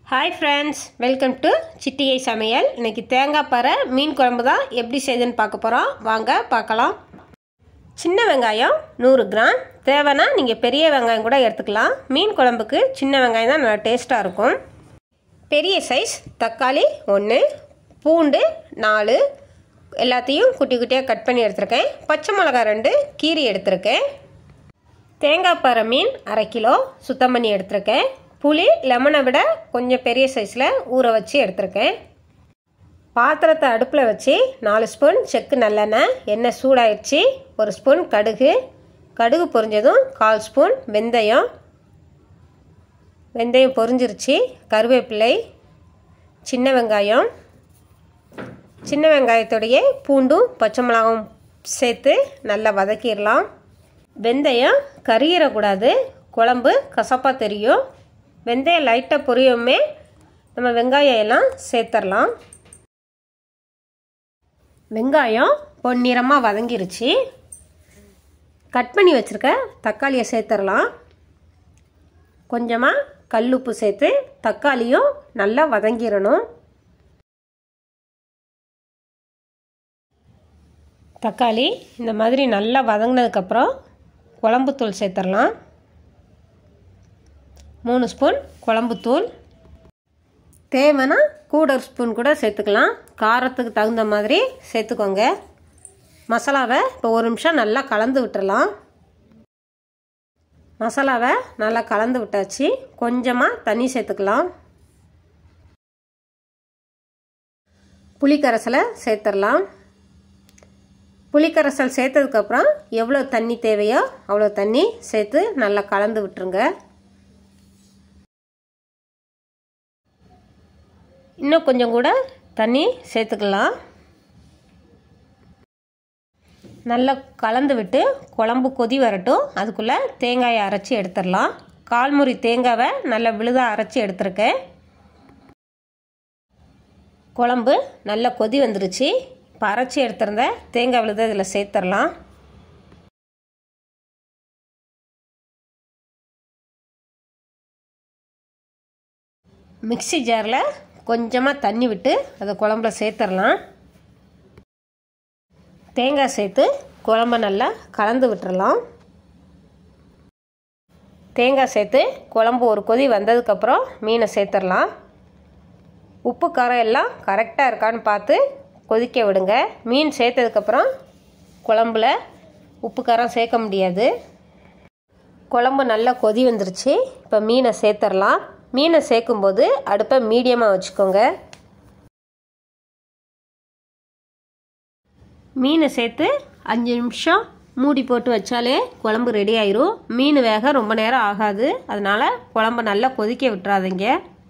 hi friends welcome to சிட்டிகை சமையல் இன்னைக்கு தேங்காய் பாறை மீன் குழம்பு தான் எப்படி செய்யுதுன்னு பார்க்க போகிறோம் வாங்க பார்க்கலாம் சின்ன வெங்காயம் நூறு கிராம் தேவைன்னா நீங்கள் பெரிய வெங்காயம் கூட எடுத்துக்கலாம் மீன் குழம்புக்கு சின்ன வெங்காயம் தான் நல்லா டேஸ்ட்டாக இருக்கும் பெரிய சைஸ் தக்காளி ஒன்று பூண்டு நாலு எல்லாத்தையும் குட்டி குட்டியாக கட் பண்ணி எடுத்திருக்கேன் பச்சை மிளகாய் ரெண்டு கீரி எடுத்திருக்கேன் தேங்காய் பாறை மீன் அரை கிலோ சுத்தம் பண்ணி எடுத்திருக்கேன் புளி லெமனை விட கொஞ்சம் பெரிய சைஸில் ஊற வச்சு எடுத்திருக்கேன் பாத்திரத்தை அடுப்பில் வச்சு நாலு ஸ்பூன் செக்கு நல்லெண்ணெய் எண்ணெய் சூடாயிடுச்சு ஒரு ஸ்பூன் கடுகு கடுகு பொரிஞ்சதும் கால் ஸ்பூன் வெந்தயம் வெந்தயம் பொரிஞ்சிருச்சு கருவேப்பிலை சின்ன வெங்காயம் சின்ன வெங்காயத்தோடைய பூண்டும் பச்சை மிளகாவும் சேர்த்து நல்லா வதக்கிடலாம் வெந்தயம் கருகிடக்கூடாது குழம்பு கசப்பாக தெரியும் வெந்தயம் லைட்டாக பொரியுமே நம்ம வெங்காயம் எல்லாம் சேர்த்துடலாம் வெங்காயம் பொன்னிறமாக வதங்கிருச்சு கட் பண்ணி வச்சுருக்க தக்காளியை சேர்த்துடலாம் கொஞ்சமாக கல்லுப்பு சேர்த்து தக்காளியும் நல்லா வதங்கிடணும் தக்காளி இந்த மாதிரி நல்லா வதங்கினதுக்கப்புறம் குழம்புத்தூள் சேர்த்துடலாம் மூணு ஸ்பூன் குழம்புத்தூள் தேவைன்னா கூட ஒரு ஸ்பூன் கூட சேர்த்துக்கலாம் காரத்துக்கு தகுந்த மாதிரி சேர்த்துக்கோங்க மசாலாவை இப்போ ஒரு நிமிஷம் நல்லா கலந்து விட்டுறலாம் மசாலாவை நல்லா கலந்து விட்டாச்சு கொஞ்சமாக தண்ணி சேர்த்துக்கலாம் புளிக்கரைசலை சேர்த்துடலாம் புளிக்கரைசல் சேர்த்ததுக்கப்புறம் எவ்வளோ தண்ணி தேவையோ அவ்வளோ தண்ணி சேர்த்து நல்லா கலந்து விட்டுருங்க இன்னும் கொஞ்சம் கூட தண்ணி சேர்த்துக்கலாம் நல்லா கலந்து விட்டு குழம்பு கொதி வரட்டும் அதுக்குள்ளே தேங்காயை அரைச்சி எடுத்துடலாம் கால்முறி தேங்காவை நல்லா விழுதாக அரைச்சி எடுத்துருக்கேன் குழம்பு நல்லா கொதி வந்துருச்சு இப்போ அரைச்சி எடுத்திருந்த தேங்காய் விழுத இதில் சேர்த்துடலாம் மிக்சி ஜாரில் கொஞ்சமாக தண்ணி விட்டு அதை குழம்புல சேர்த்துடலாம் தேங்காய் சேர்த்து குழம்ப நல்லா கலந்து விட்டுறலாம் தேங்காய் சேர்த்து குழம்பு ஒரு கொதி வந்ததுக்கப்புறம் மீனை சேர்த்துடலாம் உப்பு காரம் எல்லாம் கரெக்டாக இருக்கான்னு பார்த்து கொதிக்க விடுங்க மீன் சேர்த்ததுக்கப்புறம் குழம்புல உப்பு காரம் சேர்க்க முடியாது குழம்பு நல்லா கொதி வந்துருச்சு இப்போ மீனை சேர்த்துடலாம் மீனை சேர்க்கும்போது அடுப்பை மீடியமாக வச்சுக்கோங்க மீனை சேர்த்து அஞ்சு நிமிஷம் மூடி போட்டு வச்சாலே குழம்பு ரெடி ஆயிரும் மீன் வேக ரொம்ப நேரம் ஆகாது அதனால் குழம்பு நல்லா கொதிக்க விட்டுறாதீங்க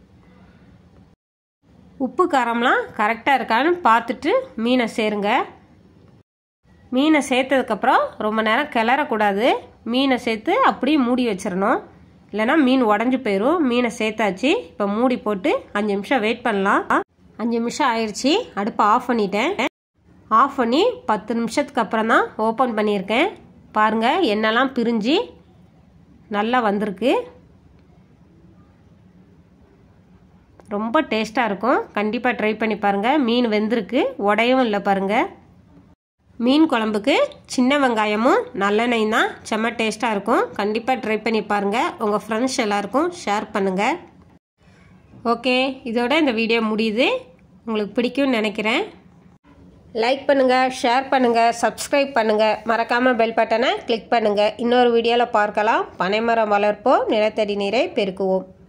உப்பு காரம்லாம் கரெக்டாக இருக்கான்னு பார்த்துட்டு மீனை சேருங்க மீனை சேர்த்ததுக்கப்புறம் ரொம்ப நேரம் கிளறக்கூடாது மீனை சேர்த்து அப்படியே மூடி வச்சிடணும் இல்லைனா மீன் உடஞ்சி போயிடும் மீனை சேர்த்தாச்சு இப்போ மூடி போட்டு அஞ்சு நிமிஷம் வெயிட் பண்ணலாம் அஞ்சு நிமிஷம் ஆயிடுச்சு அடுப்பை ஆஃப் பண்ணிட்டேன் ஆஃப் பண்ணி பத்து நிமிஷத்துக்கு அப்புறம் தான் ஓப்பன் பண்ணியிருக்கேன் பாருங்கள் எண்ணெய்லாம் பிரிஞ்சு நல்லா வந்திருக்கு ரொம்ப டேஸ்ட்டாக இருக்கும் கண்டிப்பாக ட்ரை பண்ணி பாருங்கள் மீன் வெந்திருக்கு உடையவும் இல்லை பாருங்கள் மீன் குழம்புக்கு சின்ன வெங்காயமும் நல்லெண்ணெயும் தான் செம்ம டேஸ்ட்டாக இருக்கும் கண்டிப்பாக ட்ரை பண்ணி பாருங்கள் உங்கள் ஃப்ரெண்ட்ஸ் எல்லாருக்கும் ஷேர் பண்ணுங்கள் ஓகே இதோட இந்த வீடியோ முடியுது உங்களுக்கு பிடிக்கும்னு நினைக்கிறேன் லைக் பண்ணுங்கள் ஷேர் பண்ணுங்கள் சப்ஸ்கிரைப் பண்ணுங்கள் மறக்காமல் பெல் பட்டனை கிளிக் பண்ணுங்கள் இன்னொரு வீடியோவில் பார்க்கலாம் பனைமரம் வளர்ப்போம் நிலத்தடி நீரை பெருக்குவோம்